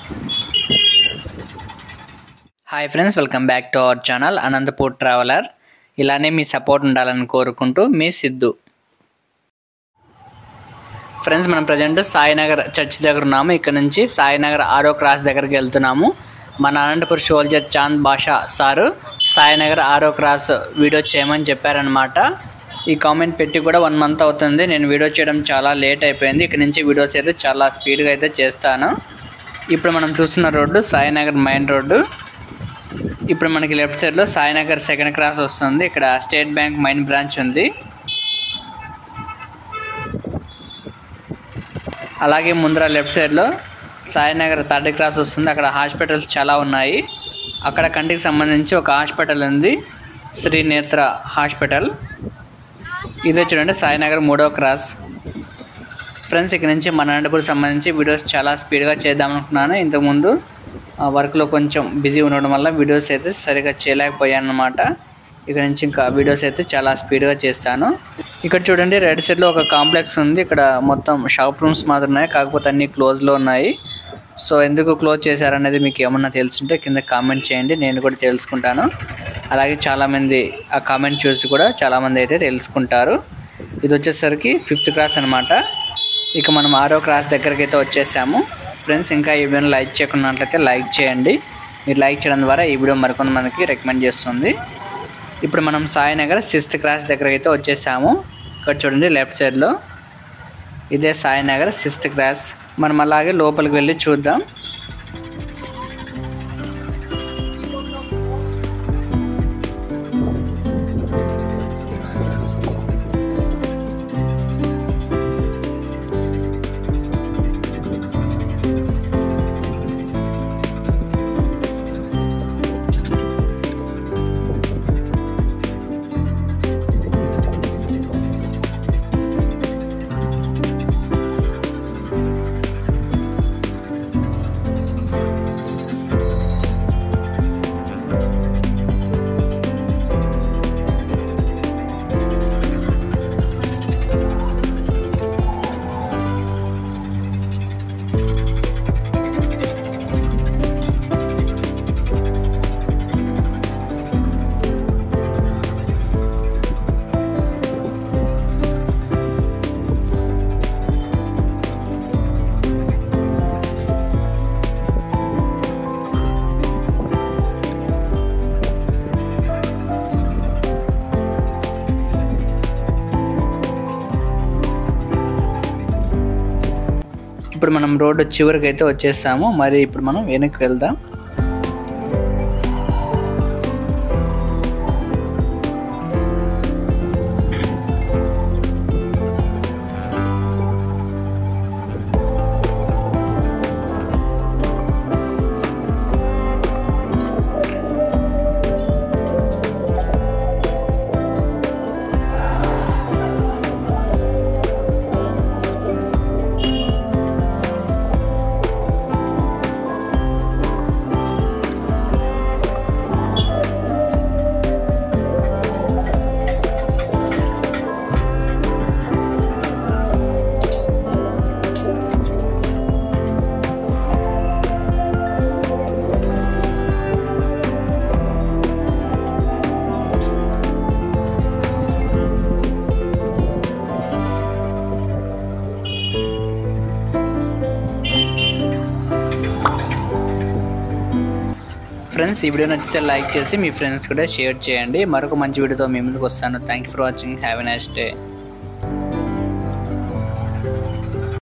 hi friends welcome back to our channel Anantapur traveller ఇలానే మీ support ఉండాలని కోరుకుంటూ మీ సిద్ధు ఫ్రెండ్స్ మనం ప్రజెంట్ సాయినగర్ చర్చ్ దగ్గర ఉన్నాము ఇక్కడ నుంచి సాయినగర్ ఆరో క్రాస్ దగ్గరికి వెళ్తున్నాము మన అనంతపూర్ సోల్జర్ చాంద్ బాషా సారు సాయినగర్ ఆరో క్రాస్ వీడియో చేయమని చెప్పారనమాట ఈ కామెంట్ పెట్టి కూడా వన్ మంత్ అవుతుంది నేను వీడియో చేయడం చాలా లేట్ అయిపోయింది ఇక్కడ నుంచి వీడియోస్ అయితే చాలా స్పీడ్గా అయితే చేస్తాను ఇప్పుడు మనం చూస్తున్న రోడ్డు సాయినగర్ మెయిన్ రోడ్డు ఇప్పుడు మనకి లెఫ్ట్ సైడ్లో సాయినగర్ సెకండ్ క్రాస్ వస్తుంది ఇక్కడ స్టేట్ బ్యాంక్ మెయిన్ బ్రాంచ్ ఉంది అలాగే ముందర లెఫ్ట్ సైడ్లో సాయినగర్ థర్డ్ క్రాస్ వస్తుంది అక్కడ హాస్పిటల్స్ చాలా ఉన్నాయి అక్కడ కంటికి సంబంధించి ఒక హాస్పిటల్ ఉంది శ్రీ నేత్ర హాస్పిటల్ ఇదే చూడండి సాయినగర్ మూడో క్రాస్ ఫ్రెండ్స్ ఇక్కడ నుంచి మన అనంతపూర్కి సంబంధించి వీడియోస్ చాలా స్పీడ్గా చేద్దాం అనుకున్నాను ఇంతకుముందు ఆ వర్క్లో కొంచెం బిజీ ఉండడం వల్ల వీడియోస్ అయితే సరిగా చేయలేకపోయాను అనమాట ఇక్కడ నుంచి ఇంకా వీడియోస్ అయితే చాలా స్పీడ్గా చేస్తాను ఇక్కడ చూడండి రైట్ సైడ్లో ఒక కాంప్లెక్స్ ఉంది ఇక్కడ మొత్తం షాప్ రూమ్స్ మాత్రం ఉన్నాయి కాకపోతే అన్ని క్లోజ్లో ఉన్నాయి సో ఎందుకు క్లోజ్ చేశారనేది మీకు ఏమన్నా తెలుసుంటే కింద కామెంట్ చేయండి నేను కూడా తెలుసుకుంటాను అలాగే చాలామంది ఆ కామెంట్ చూసి కూడా చాలామంది అయితే తెలుసుకుంటారు ఇది వచ్చేసరికి ఫిఫ్త్ క్లాస్ అనమాట ఇక మనం ఆరో క్లాస్ దగ్గరికి అయితే వచ్చేసాము ఫ్రెండ్స్ ఇంకా ఈ వీడియోని లైక్ చేయకున్నట్లయితే లైక్ చేయండి మీరు లైక్ చేయడం ద్వారా ఈ వీడియో మరికొంతమందికి రికమెండ్ చేస్తుంది ఇప్పుడు మనం సాయినగర్ సిక్స్త్ క్లాస్ దగ్గరికి అయితే వచ్చేసాము ఇక్కడ చూడండి లెఫ్ట్ సైడ్లో ఇదే సాయినగర్ సిక్స్త్ క్లాస్ మనం అలాగే లోపలికి వెళ్ళి చూద్దాం ఇప్పుడు మనం రోడ్డు చివరికి అయితే వచ్చేసాము మరి ఇప్పుడు మనం వెనక్కి వెళ్దాం ఫ్రెండ్స్ ఈ వీడియో నచ్చితే లైక్ చేసి మీ ఫ్రెండ్స్ కూడా షేర్ చేయండి మరొక మంచి వీడియోతో మీ ముందుకు వస్తాను thank you for watching have a nice day